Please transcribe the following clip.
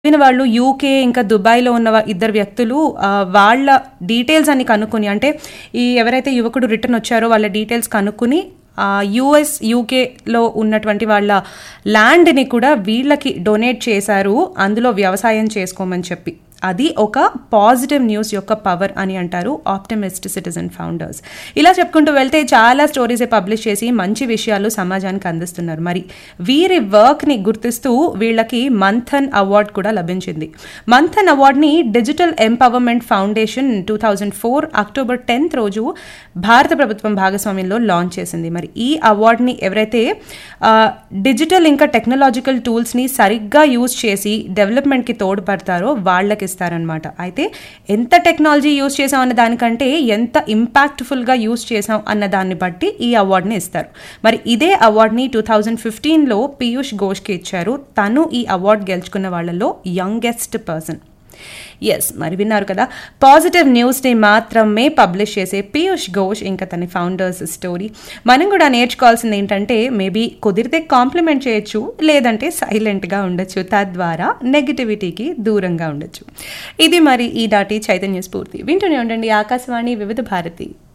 చదివిన వాళ్ళు యూకే ఇంకా దుబాయ్లో ఉన్న వా- ఇద్దరు వ్యక్తులు ఆ, వాళ్ళ డీటెయిల్స్ అన్ని కనుక్కుని అంటే ఈ ఎవరైతే యువకుడు రిటర్న్ వచ్చారో వాళ్ళ డీటెయిల్స్ కనుక్కుని యుఎస్ యూకేలో ఉన్నటువంటి వాళ్ళ ల్యాండ్ని కూడా వీళ్ళకి డొనేట్ చేశారు అందులో వ్యవసాయం చేసుకోమని చెప్పి అది ఒక పాజిటివ్ న్యూస్ యొక్క పవర్ అని అంటారు ఆప్టమిస్ట్ సిటిజన్ ఫౌండర్స్ ఇలా చెప్పుకుంటూ వెళ్తే చాలా స్టోరీసే పబ్లిష్ చేసి మంచి విషయాలు సమాజానికి అందిస్తున్నారు మరి వీరి వర్క్ని గుర్తిస్తూ వీళ్ళకి మంథన్ అవార్డ్ కూడా లభించింది మంథన్ అవార్డ్ని digital empowerment foundation two thousand four October tenth రోజు భారత ప్రభుత్వం భాగస్వామ్యంలో లాంచ్ చేసింది మరి ఈ అవార్డ్ని ఎవరైతే ఆ, డిజిటల్ ఇంకా టెక్నాలజికల్ టూల్స్ని సరిగ్గా యూజ్ చేసి డెవలప్మెంట్కి తోడ్పడతారో వాళ్ళకి ఇస్తారనమాట అయితే ఎంత టెక్నాలజీ యూజ్ చేసాం అన్న దానికంటే ఎంత ఇంపాక్ట్ఫుల్గా యూజ్ చేసాం అన్న దాన్ని బట్టి ఈ అవార్డుని ఇస్తారు మరి ఇదే అవార్డ్ని టూ థౌజండ్ ఫిఫ్టీన్లో పీయూష్ ఘోష్కి ఇచ్చారు తను ఈ అవార్డు గెలుచుకున్న వాళ్ళలో యంగెస్ట్ పర్సన్ ఎస్ మరి విన్నారు కదా పాజిటివ్ న్యూస్ని మాత్రమే పబ్లిష్ చేసే పీయూష్ ఘోష్ ఇంకా తన ఫౌండర్స్ స్టోరీ మనం కూడా నేర్చుకోవాల్సింది ఏంటంటే మేబీ కుదిరితే కాంప్లిమెంట్ చేయొచ్చు లేదంటే సైలెంట్గా ఉండొచ్చు తద్వారా నెగిటివిటీకి దూరంగా ఉండొచ్చు ఇది మరి ఈ దాటి చైతన్య స్ఫూర్తి వింటూనే ఉండండి ఆకాశవాణి వివిధ భారతి